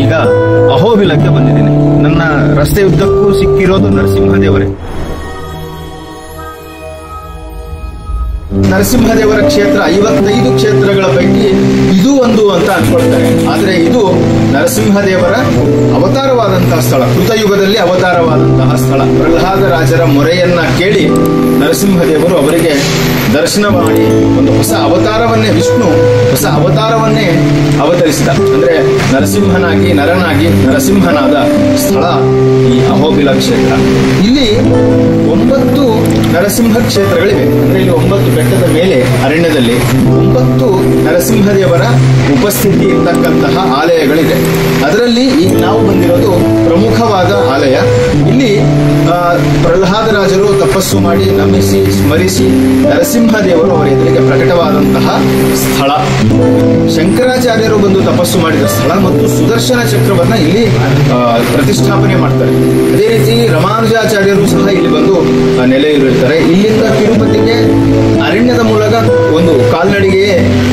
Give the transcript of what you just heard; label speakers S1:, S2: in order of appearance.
S1: ಈಗ ಅಹೋಬಿಲಕ್ಕೆ ಬಂದಿದ್ದೀನಿ ನನ್ನ ರಸ್ತೆ ಉದ್ದಕ್ಕೂ ಸಿಕ್ಕಿರೋದು ನರಸಿಂಹದೇವರೇ ನರಸಿಂಹದೇವರ ಕ್ಷೇತ್ರ ಐವತ್ತೈದು ಕ್ಷೇತ್ರಗಳ ಪೈಕಿ ಇದು ಒಂದು ಅಂತ ಅನ್ಕೊಳ್ತಾರೆ ಆದ್ರೆ ಇದು ನರಸಿಂಹದೇವರ ಅವತಾರವಾದಂತಹ ಸ್ಥಳ ಕೃತಯುಗದಲ್ಲಿ ಅವತಾರವಾದಂತಹ ಸ್ಥಳ ಪ್ರಹ್ಲಾದ ರಾಜರ ಮೊರೆಯನ್ನ ಕೇಳಿ ನರಸಿಂಹದೇವರು ಅವರಿಗೆ ದರ್ಶನ ಮಾಡಿ ಒಂದು ಹೊಸ ಅವತಾರವನ್ನೇ ವಿಷ್ಣು ಹೊಸ ಅವತಾರವನ್ನೇ ಅವತರಿಸಿದ ಅಂದ್ರೆ ನರಸಿಂಹನಾಗಿ ನರನಾಗಿ ನರಸಿಂಹನಾದ ಸ್ಥಳ ಈ ಅಹೋಬಿಲ ಕ್ಷೇತ್ರ ಇಲ್ಲಿ ಒಂಬತ್ತು ನರಸಿಂಹ ಕ್ಷೇತ್ರಗಳಿವೆ ಅಂದ್ರೆ ಇಲ್ಲಿ ಒಂಬತ್ತು ಬೆಟ್ಟದ ಮೇಲೆ ಅರಣ್ಯದಲ್ಲಿ ಒಂಬತ್ತು ನರಸಿಂಹದೇವರ ಉಪಸ್ಥಿತಿ ಇರ್ತಕ್ಕಂತಹ ಆಲಯಗಳಿದೆ ಅದರಲ್ಲಿ ಈಗ ನಾವು ಬಂದಿರೋದು ಪ್ರಮುಖವಾದ ಆಲಯ ಇಲ್ಲಿ ಆ, ಪ್ರಹ್ಲಾದರಾಜರು ತಪಸ್ಸು ಮಾಡಿ ನಮಿಸಿ ಸ್ಮರಿಸಿ ನರಸಿಂಹದೇವರು ಅವರ ಎದುರಿಗೆ ಪ್ರಕಟವಾದಂತಹ ಸ್ಥಳ ಶಂಕರಾಚಾರ್ಯರು ಬಂದು ತಪಸ್ಸು ಮಾಡಿದ ಸ್ಥಳ ಮತ್ತು ಸುದರ್ಶನ ಚಕ್ರವನ್ನ ಇಲ್ಲಿ ಆ, ಪ್ರತಿಷ್ಠಾಪನೆ ಮಾಡ್ತಾರೆ ಅದೇ ರೀತಿ ರಮಾನುಜಾಚಾರ್ಯರು ಸಹ ಇಲ್ಲಿ ಬಂದು ಆ, ನೆಲೆಯೂರಿರ್ತಾರೆ ಇಲ್ಲಿಂದ ತಿರುಪತಿಗೆ ಅರಣ್ಯದ ಮೂಲಕ ಒಂದು ಕಾಲ್ನಡಿಗೆಯೇ